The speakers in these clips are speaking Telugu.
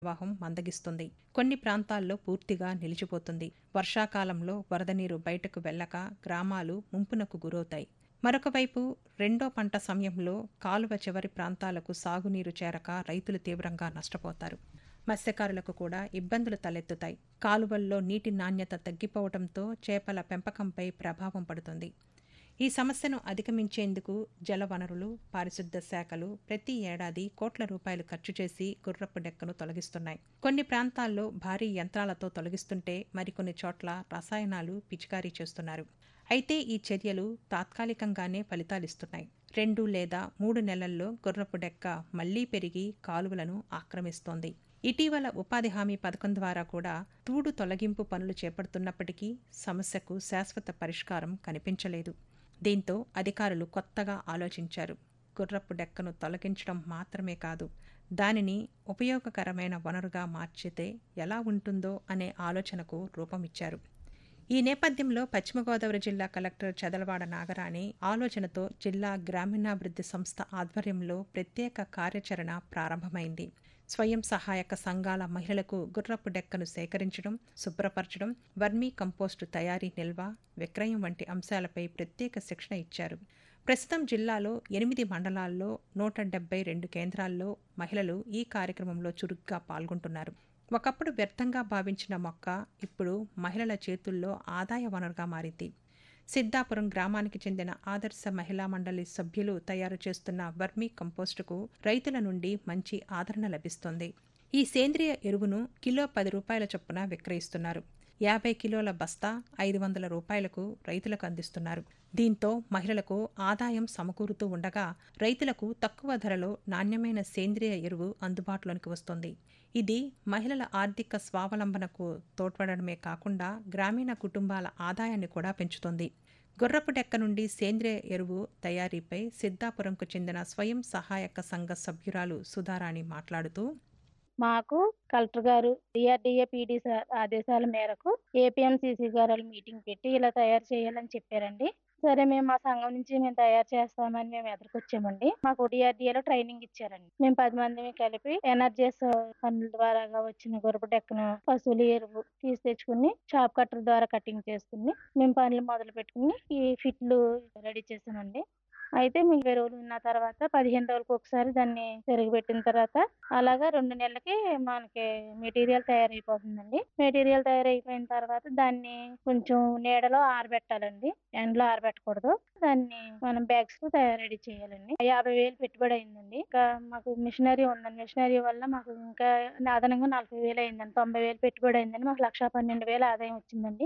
ప్రవాహం మందగిస్తుంది కొన్ని ప్రాంతాల్లో పూర్తిగా నిలిచిపోతుంది వర్షాకాలంలో వరద నీరు బయటకు వెళ్లక గ్రామాలు ముంపునకు గురవుతాయి మరొక వైపు రెండో పంట సమయంలో కాలువ చివరి ప్రాంతాలకు సాగునీరు చేరక రైతులు తీవ్రంగా నష్టపోతారు మత్స్యకారులకు కూడా ఇబ్బందులు తలెత్తుతాయి కాలువల్లో నీటి నాణ్యత తగ్గిపోవడంతో చేపల పెంపకంపై ప్రభావం పడుతుంది ఈ సమస్యను అధిగమించేందుకు జలవనరులు పారిశుద్ధ శాఖలు ప్రతి ఏడాది కోట్ల రూపాయలు ఖర్చు చేసి గుర్రపు డెక్కను తొలగిస్తున్నాయి కొన్ని ప్రాంతాల్లో భారీ యంత్రాలతో తొలగిస్తుంటే మరికొన్ని చోట్ల రసాయనాలు పిచికారీ చేస్తున్నారు అయితే ఈ చర్యలు తాత్కాలికంగానే ఫలితాలిస్తున్నాయి రెండు లేదా మూడు నెలల్లో గుర్రపు డెక్క మళ్లీ పెరిగి కాలువలను ఆక్రమిస్తోంది ఇటీవల ఉపాధి హామీ పథకం ద్వారా కూడా తూడు తొలగింపు పనులు చేపడుతున్నప్పటికీ సమస్యకు శాశ్వత పరిష్కారం కనిపించలేదు దీంతో అధికారులు కొత్తగా ఆలోచించారు గుర్రపు డెక్కను తొలగించడం మాత్రమే కాదు దానిని ఉపయోగకరమైన వనరుగా మార్చితే ఎలా ఉంటుందో అనే ఆలోచనకు రూపమిచ్చారు ఈ నేపథ్యంలో పశ్చిమ గోదావరి జిల్లా కలెక్టర్ చదలవాడ నాగరాణి ఆలోచనతో జిల్లా గ్రామీణాభివృద్ధి సంస్థ ఆధ్వర్యంలో ప్రత్యేక కార్యాచరణ ప్రారంభమైంది స్వయం సహాయక సంఘాల మహిళలకు గుర్రపు డెక్కను సేకరించడం శుభ్రపరచడం వర్మీ కంపోస్టు తయారీ నిల్వ విక్రయం వంటి అంశాలపై ప్రత్యేక శిక్షణ ఇచ్చారు ప్రస్తుతం జిల్లాలో ఎనిమిది మండలాల్లో నూట డెబ్బై రెండు కేంద్రాల్లో మహిళలు ఈ కార్యక్రమంలో చురుగ్గా పాల్గొంటున్నారు ఒకప్పుడు వ్యర్థంగా భావించిన మొక్క ఇప్పుడు మహిళల చేతుల్లో ఆదాయ వనరుగా మారింది సిద్ధాపురం గ్రామానికి చెందిన ఆదర్శ మహిళా మండలి సభ్యులు తయారు చేస్తున్న వర్మీ కంపోస్టుకు రైతుల నుండి మంచి ఆదరణ లభిస్తోంది ఈ సేంద్రియ ఎరువును కిలో పది రూపాయల చొప్పున విక్రయిస్తున్నారు యాభై కిలోల బస్తా ఐదు వందల రూపాయలకు రైతులకు అందిస్తున్నారు దీంతో మహిళలకు ఆదాయం సమకూరుతూ ఉండగా రైతులకు తక్కువ ధరలో నాణ్యమైన సేంద్రియ ఎరువు అందుబాటులోనికి వస్తుంది ఇది మహిళల ఆర్థిక స్వావలంబనకు తోడ్పడమే కాకుండా గ్రామీణ కుటుంబాల ఆదాయాన్ని కూడా పెంచుతుంది గుర్రపు డెక్క నుండి సేంద్రియ ఎరువు తయారీపై సిద్ధాపురంకు చెందిన స్వయం సహాయక సంఘ సభ్యురాలు సుధారాణి మాట్లాడుతూ మాకు కలెక్టర్ గారు డిఆర్డిఏ పీడీ సార్ ఆదేశాల మేరకు ఏపీఎంసీసీ గారు మీటింగ్ పెట్టి ఇలా తయారు చేయాలని చెప్పారండి సరే మేము మా సంఘం నుంచి మేము తయారు చేస్తామని మేము ఎదుర్కొచ్చామండి మాకు డిఆర్డిఏలో ట్రైనింగ్ ఇచ్చారండి మేము పది మంది కలిపి ఎనర్జీస్ పనుల ద్వారా వచ్చిన గురపు డెక్కను పశువుల ఎరువు తీసి తెచ్చుకుని చాప్ కట్టర్ ద్వారా కటింగ్ చేసుకుని మేము పనులు మొదలు పెట్టుకుని ఈ ఫిట్లు రెడీ చేసామండి అయితే మీకు ఇరవై రోజులు ఉన్న తర్వాత పదిహేను రోజులకు ఒకసారి దాన్ని తిరగబెట్టిన తర్వాత అలాగా రెండు నెలలకి మనకి మెటీరియల్ తయారైపోతుందండి మెటీరియల్ తయారైపోయిన తర్వాత దాన్ని కొంచెం నీడలో ఆరబెట్టాలండి ఎండలో ఆరబెట్టకూడదు దాన్ని మనం బ్యాగ్స్ రెడీ చేయాలండి యాభై వేలు పెట్టుబడి అయిందండి ఇంకా మాకు మిషనరీ ఉందండి మిషనరీ వల్ల మాకు ఇంకా అదనంగా నలభై వేలు అయిందండి తొంభై వేలు పెట్టుబడి అయిందండి మాకు లక్ష పన్నెండు వేలు ఆదాయం వచ్చిందండి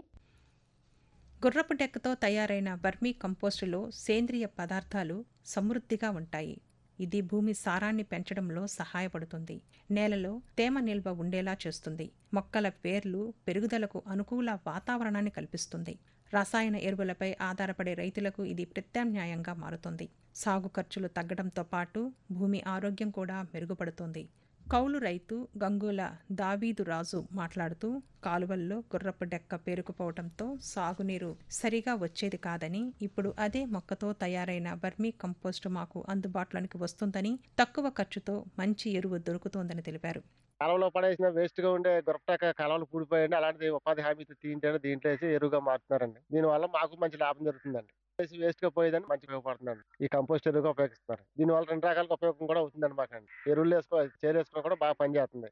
గుర్రపు డెక్కతో తయారైన వర్మీ కంపోస్టులో సేంద్రియ పదార్థాలు సమృద్ధిగా ఉంటాయి ఇది భూమి సారాన్ని పెంచడంలో సహాయపడుతుంది నేలలో తేమ నిల్వ ఉండేలా చేస్తుంది మొక్కల వేర్లు పెరుగుదలకు అనుకూల వాతావరణాన్ని కల్పిస్తుంది రసాయన ఎరువులపై ఆధారపడే రైతులకు ఇది ప్రత్యామ్నాయంగా మారుతుంది సాగు ఖర్చులు తగ్గడంతో పాటు భూమి ఆరోగ్యం కూడా మెరుగుపడుతుంది కౌలు రైతు గంగుల దావీదు రాజు మాట్లాడుతూ కాలువల్లో గుర్రపు డెక్క పేరుకుపోవడంతో సాగునీరు సరిగా వచ్చేది కాదని ఇప్పుడు అదే మొక్కతో తయారైన వర్మీ కంపోస్టు మాకు అందుబాటులోనికి వస్తుందని తక్కువ ఖర్చుతో మంచి ఎరువు దొరుకుతోందని తెలిపారు కాలంలో పడేసిన వేస్ట్ గా ఉండే గొప్పటాక కాలంలో పూడిపోయండి అలాంటిది ఉపాధి హామీ తీయించండి దీంట్లో వేసి ఎరువుగా మారుతున్నారండి దీని వల్ల మాకు మంచి లాభం జరుగుతుందండి వేసి వేస్ట్ గా పోయేదని మంచి ఉపయోగపడుతుందండి ఈ కంపోస్ట్ ఎరువుగా ఉపయోగిస్తున్నారు దీని వల్ల రెండు రకాలుగా ఉపయోగం కూడా అవుతుందండి మాకండి ఎరువులు వేసుకో చేరు వేసుకోవడం కూడా బాగా పనిచేస్తుంది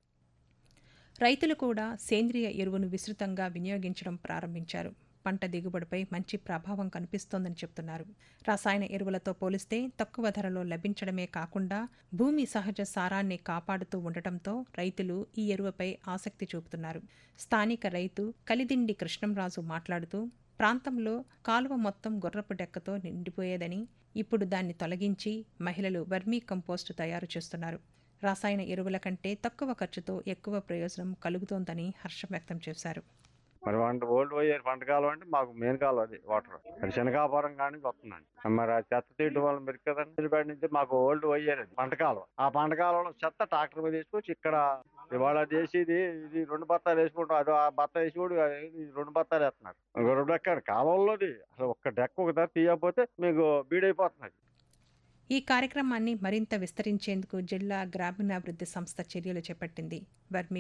రైతులు కూడా సేంద్రియ ఎరువును విస్తృతంగా వినియోగించడం ప్రారంభించారు పంట దిగుబడిపై మంచి ప్రభావం కనిపిస్తోందని చెప్తున్నారు రసాయన ఎరువులతో పోలిస్తే తక్కువ ధరలో లభించడమే కాకుండా భూమి సహజ సారాన్ని కాపాడుతూ ఉండటంతో రైతులు ఈ ఎరువుపై ఆసక్తి చూపుతున్నారు స్థానిక రైతు కలిదిండి కృష్ణంరాజు మాట్లాడుతూ ప్రాంతంలో కాలువ మొత్తం గుర్రపు డెక్కతో నిండిపోయేదని ఇప్పుడు దాన్ని తొలగించి మహిళలు వర్మీ కంపోస్టు తయారు చేస్తున్నారు రసాయన ఎరువుల కంటే తక్కువ ఖర్చుతో ఎక్కువ ప్రయోజనం కలుగుతోందని హర్షం వ్యక్తం చేశారు మరి వంట ఓల్డ్ పోయారు పంట కాలం అంటే మాకు మెయిన్ కాలం అది వాటర్ అది శనగాపురం కానీ వస్తుందండి మరి ఆ చెత్త తీయడం వల్ల మీరు కదండి బయట నుంచి మాకు ఓల్డ్ పోయారు అది పంట కాలం ఆ పంట కాలంలో చెత్త ట్రాక్టర్ మీద తీసుకొచ్చి ఇక్కడ ఇవాళ చేసేది ఇది రెండు బత్తాలు వేసుకుంటాం అది ఆ బత్త వేసి కూడా ఇది రెండు బత్తాలు వేస్తున్నారు రెండు డెక్క కాలంలోది అసలు ఒక్క డెక్క ఒక ధర తీయకపోతే మీకు బీడైపోతున్నది ఈ కార్యక్రమాన్ని మరింత విస్తరించేందుకు జిల్లా గ్రామీణాభివృద్ధి సంస్థ చర్యలు చేపట్టింది వర్మీ